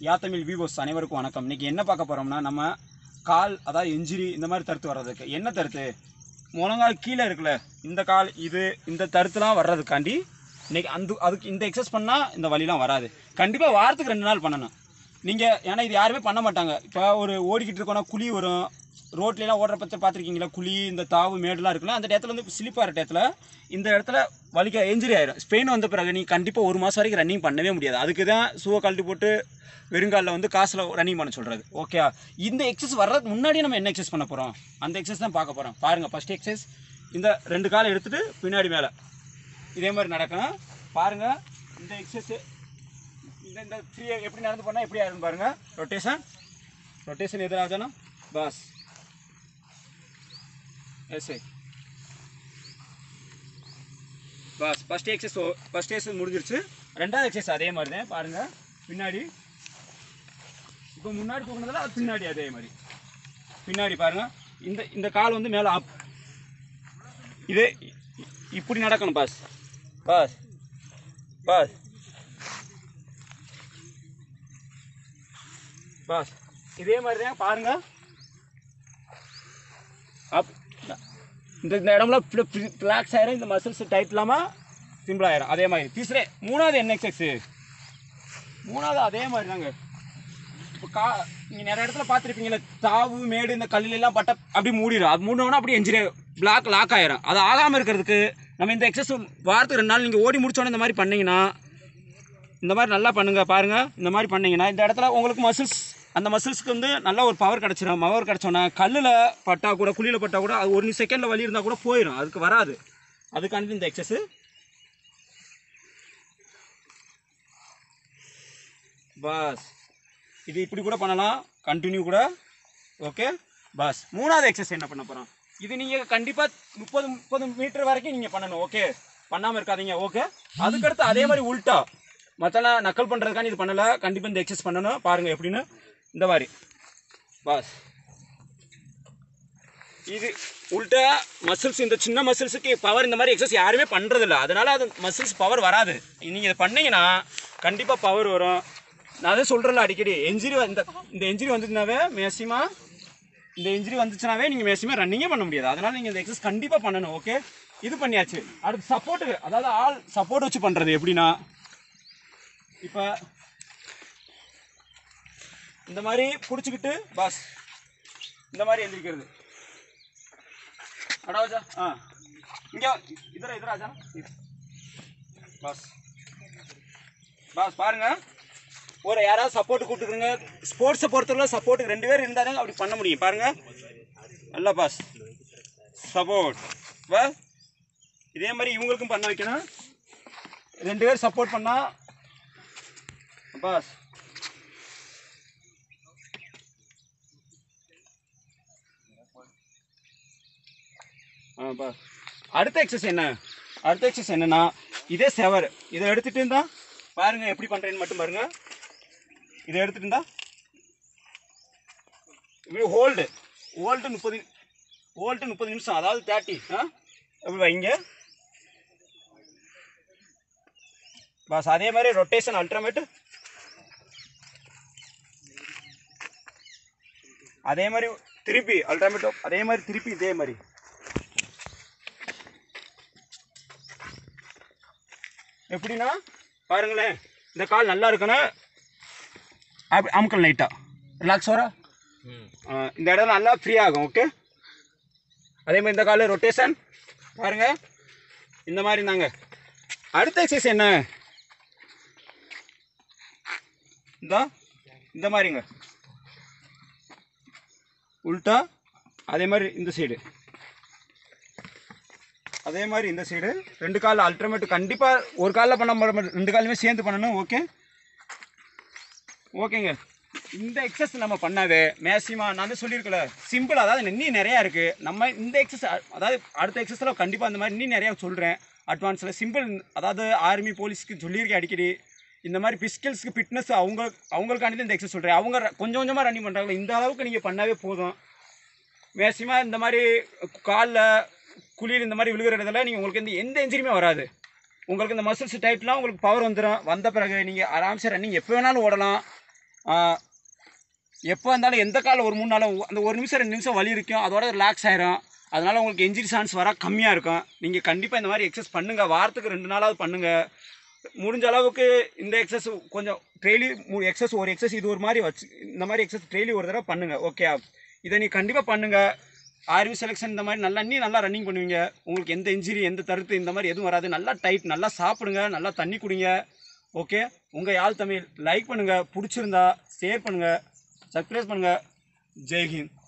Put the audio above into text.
யா தமிழ் விவோஸ் அனைவருக்கும் வணக்கம் இன்னைக்கு என்ன பார்க்க போறோம்னா நம்ம கால் அதாவது இன்ஜுரி இந்த மாதிரி தருத்து வர்றதுக்கு என்ன தருத்து முழங்கால் கீழே இருக்குல்ல இந்த கால் இது இந்த தருத்துலாம் வர்றதுக்காண்டி இன்னைக்கு அந்த அதுக்கு இந்த எக்ஸசைஸ் பண்ணால் இந்த வலிலாம் வராது கண்டிப்பாக வாரத்துக்கு ரெண்டு நாள் பண்ணணும் நீங்கள் ஏன்னா இது யாருமே பண்ண மாட்டாங்க இப்போ ஒரு ஓடிக்கிட்டு இருக்கோன்னா குழி வரும் ரோட்லலாம் ஓடுற பற்றி பார்த்துருக்கீங்களா குழி இந்த தாவு மேடுலாம் இருக்குல்ல அந்த இடத்துல வந்து ஸ்லிப்பாகிற இடத்துல இந்த இடத்துல வலிக்க எஞ்சுரி ஆயிரும் ஸ்பெயின் வந்த பிறகு நீ கண்டிப்பாக ஒரு மாதம் வரைக்கும் ரன்னிங் பண்ணவே முடியாது அதுக்கு தான் ஷூவை கழட்டி போட்டு வெறுங்காலில் வந்து காசில் ரன்னிங் பண்ண சொல்கிறது ஓகே இந்த எக்ஸசைஸ் வர்றதுக்கு முன்னாடி நம்ம என்ன எக்ஸசைஸ் பண்ண போகிறோம் அந்த எக்ஸசைஸ் தான் பார்க்க போகிறோம் பாருங்கள் ஃபஸ்ட் எக்ஸசைஸ் இந்த ரெண்டு காலை எடுத்துட்டு பின்னாடி மேலே இதே மாதிரி நடக்கணும் பாருங்கள் இந்த எக்ஸசைஸ் இந்த இந்த த்ரீ எப்படி நடந்து பண்ணால் எப்படி ஆயிருன்னு பாருங்கள் ரொட்டேஷன் ரொட்டேஷன் எதிராகனா pass S pass first exercise first exercise முடிஞ்சிருச்சு ரெண்டாவது எக்ஸசைஸ் அதே மாதிரி தான் பாருங்கள் பின்னாடி இப்போ முன்னாடி தூக்குனதில் அது பின்னாடி அதே மாதிரி பின்னாடி பாருங்க இந்த இந்த கால் வந்து மேலே அப் இது இ- இப்படி நடக்கணும் பாஸ் பாஸ் பாஸ் பாஸ் இதே மாதிரி தான் பாருங்க அப் இந்த இந்த இடம்லாம் ஃப்ளாக்ஸ் ஆயிரும் இந்த மசில்ஸ் டைட் இல்லாமல் சிம்பிள் ஆயிரும் அதே மாதிரி தீசரே மூணாவது என்ன எக்ஸசைஸ் மூணாவது அதே மாதிரி தாங்க இப்போ கா நீங்கள் நிறைய இடத்துல பார்த்துருப்பீங்களா தாவு மேடு இந்த கல்லுல எல்லாம் பட்ட அப்படி மூடிடும் அது மூடினோன்னா அப்படி எஞ்சிரி பிளாக் லாக் ஆயிரும் அது ஆகாமல் இருக்கிறதுக்கு நம்ம இந்த எக்ஸசைஸ் வாரத்துக்கு ரெண்டு நாள் நீங்கள் ஓடி முடிச்சோன்னே இந்த மாதிரி பண்ணீங்கன்னா இந்த மாதிரி நல்லா பண்ணுங்க பாருங்க இந்த மாதிரி பண்ணீங்கன்னா இந்த இடத்துல உங்களுக்கு மசில்ஸ் அந்த மசில்ஸ்க்கு வந்து நல்ல ஒரு பவர் கிடச்சிரும் பவர் கிடச்சோன்னா கல்லில் பட்டா கூட குழியில் பட்டா கூட அது ஒரு செகண்டில் வலி இருந்தால் கூட போயிடும் அதுக்கு வராது அதுக்காண்டி இந்த எக்ஸசைஸ் பாஸ் இது இப்படி கூட பண்ணலாம் கண்டினியூ கூட ஓகே பாஸ் மூணாவது எக்ஸசைஸ் என்ன பண்ண போகிறோம் இது நீங்கள் கண்டிப்பாக முப்பது முப்பது மீட்டர் வரைக்கும் நீங்கள் பண்ணணும் ஓகே பண்ணாமல் இருக்காதீங்க ஓகே அதுக்கடுத்து அதே மாதிரி உல்ட்டா மற்றலாம் நக்கல் பண்ணுறதுக்காண்டி இது பண்ணலை கண்டிப்பாக இந்த எக்ஸசைஸ் பண்ணணும் பாருங்கள் எப்படின்னு இந்த மாதிரி பாஸ் இது உள்டா மசில்ஸ் இந்த சின்ன மசில்ஸுக்கு பவர் இந்த மாதிரி எக்ஸசைஸ் யாருமே பண்ணுறதில்ல அதனால அது மசில்ஸ் பவர் வராது நீங்கள் இதை பண்ணீங்கன்னா கண்டிப்பாக பவர் வரும் நான் அதை சொல்கிறேன்ல அடிக்கடி என்ஜிரி இந்த இந்த என்ஜிரி வந்துச்சுனாவே மேக்ஸிமம் இந்த இன்ஜுரி வந்துச்சுனாவே நீங்கள் மேக்ஸிமம் ரன்னிங்கே பண்ண முடியாது அதனால நீங்கள் இந்த எக்ஸசைஸ் கண்டிப்பாக பண்ணணும் ஓகே இது பண்ணியாச்சு அடுத்து சப்போர்ட்டுக்கு அதாவது ஆள் சப்போர்ட் வச்சு பண்ணுறது எப்படின்னா இப்போ இந்த மாதிரி பிடிச்சிக்கிட்டு பாஸ் இந்த மாதிரி எந்திரிக்கிறது அடாவஜா ஆ இங்கே இதரா இதராஜா பாஸ் பாஸ் பாருங்க ஒரு யாராவது சப்போர்ட் கூப்பிட்டுருங்க ஸ்போர்ட்ஸை பொறுத்தவரை சப்போர்ட்டுக்கு ரெண்டு பேர் இருந்தாலும் அப்படி பண்ண முடியும் பாருங்க நல்லா பாஸ் சப்போர்ட் பா இதே மாதிரி இவங்களுக்கும் பண்ண வைக்கணும் ரெண்டு பேர் சப்போர்ட் பண்ணா பாஸ் ஆ பா அடுத்த எக்ஸசைஸ் என்ன அடுத்த எக்ஸசைஸ் என்னன்னா இதே செவர் இதை எடுத்துட்டு இருந்தா பாருங்க எப்படி பண்றேன்னு மட்டும் பாருங்க இதை எடுத்துட்டு இருந்தா இப்படி ஹோல்டு ஹோல்டு முப்பது ஹோல்டு முப்பது நிமிஷம் அதாவது தேர்ட்டி ஆ எப்படி வைங்க பாஸ் அதே மாதிரி ரொட்டேஷன் அல்ட்ராமேட் அதே மாதிரி திருப்பி அல்ட்ராமேட் அதே மாதிரி திருப்பி இதே மாதிரி எப்படின்னா பாருங்களேன் இந்த கால் நல்லா இருக்கணும் அப்படி அமுக்கல் லைட்டாக ரிலாக்ஸ் வர இந்த இடம் நல்லா ஃப்ரீ ஆகும் ஓகே அதே மாதிரி இந்த கால் ரொட்டேஷன் பாருங்க இந்த மாதிரி தாங்க அடுத்த எக்ஸசைஸ் என்ன இந்த இந்த மாதிரிங்க உல்ட்டா அதே மாதிரி இந்த சைடு அதே மாதிரி இந்த சைடு ரெண்டு கால் அல்ட்ரமேட் கண்டிப்பாக ஒரு காலில் பண்ண முடியாது ரெண்டு காலுமே சேர்ந்து பண்ணணும் ஓகே ஓகேங்க இந்த எக்ஸசைஸ் நம்ம பண்ணாவே மேக்ஸிமம் நான் வந்து சொல்லியிருக்கல சிம்பிள் அதாவது இன்னும் நிறையா இருக்குது நம்ம இந்த எக்ஸசைஸ் அதாவது அடுத்த எக்ஸசைஸில் கண்டிப்பாக அந்த மாதிரி இன்னும் நிறையா சொல்கிறேன் அட்வான்ஸில் சிம்பிள் அதாவது ஆர்மி போலீஸ்க்கு சொல்லியிருக்கேன் அடிக்கடி இந்த மாதிரி பிஸ்கல்ஸ்க்கு ஃபிட்னஸ் அவங்க அவங்களுக்காண்டி இந்த எக்ஸசைஸ் சொல்கிறேன் அவங்க ர- கொஞ்சம் கொஞ்சமாக ரன்னிங் பண்ணுறாங்க இந்த அளவுக்கு நீங்கள் பண்ணாவே போதும் மேக்ஸிமம் இந்த மாதிரி காலில் குளிர் இந்த மாதிரி விழுகிற இடத்துல நீங்கள் உங்களுக்கு இந்த எந்த இன்ஜுரியுமே வராது உங்களுக்கு இந்த மசில்ஸ் டைட்லாம் உங்களுக்கு பவர் வந்துடும் வந்த பிறகு நீங்கள் ஆராம்சே ரன்னிங் எப்போ வேணாலும் ஓடலாம் எப்போ இருந்தாலும் எந்த கால் ஒரு மூணு நாள் அந்த ஒரு நிமிஷம் ரெண்டு நிமிஷம் வலி இருக்கும் அதோட ரிலாக்ஸ் ஆயிரும் அதனால் உங்களுக்கு என்ஜிரி சான்ஸ் வர கம்மியாக இருக்கும் நீங்கள் கண்டிப்பாக இந்த மாதிரி எக்ஸசைஸ் பண்ணுங்கள் வாரத்துக்கு ரெண்டு நாளாவது பண்ணுங்கள் முடிஞ்ச அளவுக்கு இந்த எக்ஸஸ் கொஞ்சம் டெய்லி எக்ஸஸ் ஒரு எக்ஸஸ் இது ஒரு மாதிரி வச்சு இந்த மாதிரி எக்ஸஸ் டெய்லி ஒரு தடவை பண்ணுங்கள் ஓகே இதை நீ கண்டிப்பாக பண்ணுங்கள் ஆர்வி செலெக்ஷன் இந்த மாதிரி நல்லா நீ நல்லா ரன்னிங் பண்ணுவீங்க உங்களுக்கு எந்த இன்ஜுரி எந்த தருத்து இந்த மாதிரி எதுவும் வராது நல்லா டைட் நல்லா சாப்பிடுங்க நல்லா தண்ணி குடிங்க ஓகே உங்கள் யாழ் தமிழ் லைக் பண்ணுங்கள் பிடிச்சிருந்தா ஷேர் பண்ணுங்கள் சப்ஸ்கிரைப் பண்ணுங்கள் ஜெய்ஹிந்த்